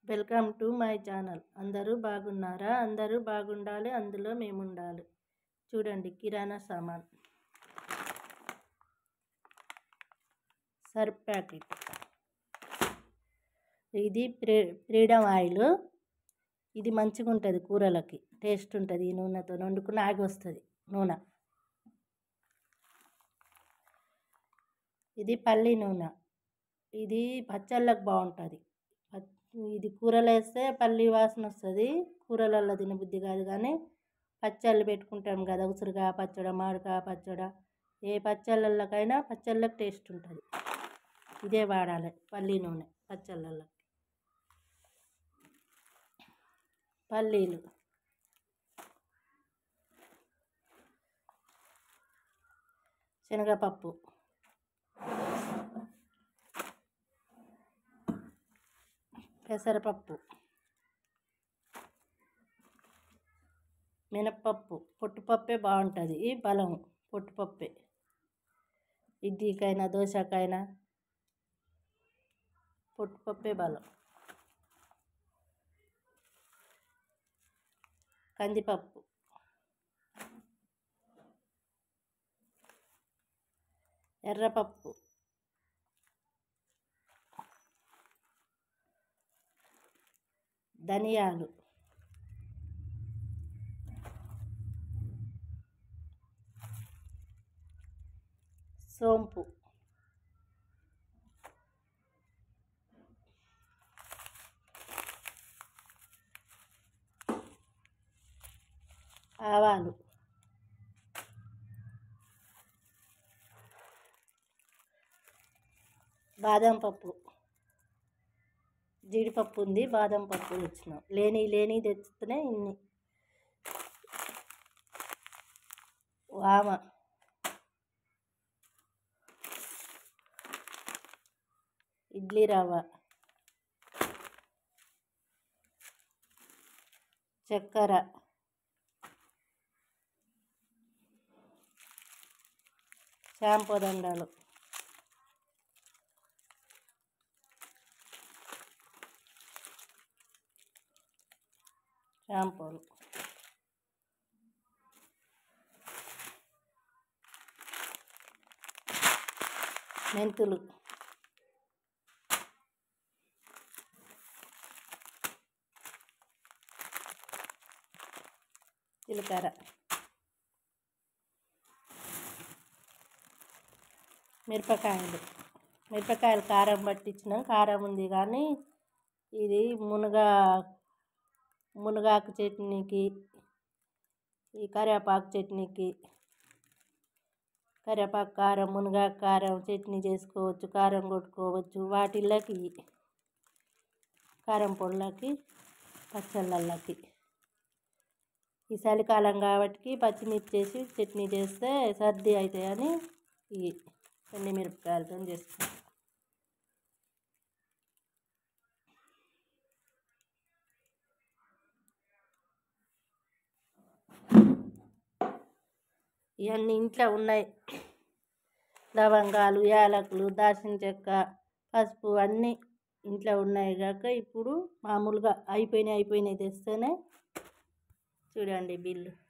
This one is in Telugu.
వెల్కమ్ టు మై ఛానల్ అందరూ బాగున్నారా అందరూ బాగుండాలి అందులో మేము ఉండాలి చూడండి కిరాణా సామాన్ సర్ఫ్ ప్యాకెట్ ఇది ఫ్రీ ఫ్రీడమ్ ఆయిల్ ఇది మంచిగా ఉంటుంది కూరలకి టేస్ట్ ఉంటుంది ఈ నూనెతో వండుకున్న ఆగి వస్తుంది నూనె ఇది పల్లి నూనె ఇది పచ్చళ్ళకి బాగుంటుంది ప- ఇది కూరలు వేస్తే పల్లి వాసన వస్తుంది కూరలలో తినబుద్ధి కాదు కానీ పచ్చళ్ళు పెట్టుకుంటాం కదా ఉసురుగా పచ్చడి మామిడికాయ పచ్చడి ఏ పచ్చళ్ళకైనా పచ్చళ్ళకి టేస్ట్ ఉంటుంది ఇదే వాడాలి పల్లి నూనె పచ్చళ్ళకి పల్లీలు శనగపప్పు పెసరపప్పు మినప్పప్పు పొట్టుపప్పే బాగుంటుంది ఈ బలం పొట్టుపప్పే ఇడ్లీకైనా దోశకైనా పొట్టుపప్పే బలం కందిపప్పు ఎర్రపప్పు ధనియాలు సోంపు ఆవాలు బాదం పప్పు జీడిపప్పు ఉంది బాదం పప్పు తెచ్చినాం లేని లేని తెచ్చితేనే ఇన్ని వామ ఇడ్లీ రవ్వ చక్కెర షాంపూ దండాలు షాంపూలు మెంతులు జీలకర్ర మిరపకాయలు మిరపకాయలు కారం పట్టించినాం కారం ఉంది కానీ ఇది మునగా మునగాకు చట్నీకి ఈ కరివేపాకు చట్నీకి కరివేపాకు కారం మునగాకు కారం చట్నీ చేసుకోవచ్చు కారం కొట్టుకోవచ్చు వాటిల్లోకి ఇవి. కారం పొడిలోకి పచ్చళ్ళకి ఈ చలికాలం కాబట్టి పచ్చిమిర్చి వేసి చట్నీ చేస్తే సర్ది అవుతాయని ఈ ఎండి మిరపకాయలతో చేసుకుంటాం ఇవన్నీ ఇంట్లో ఉన్నాయి లవంగాలు యాలకులు దాల్చిన చెక్క పసుపు అన్నీ ఇంట్లో ఉన్నాయి కాక ఇప్పుడు మామూలుగా అయిపోయినాయి అయిపోయినాయి తెస్తేనే చూడండి బిల్లు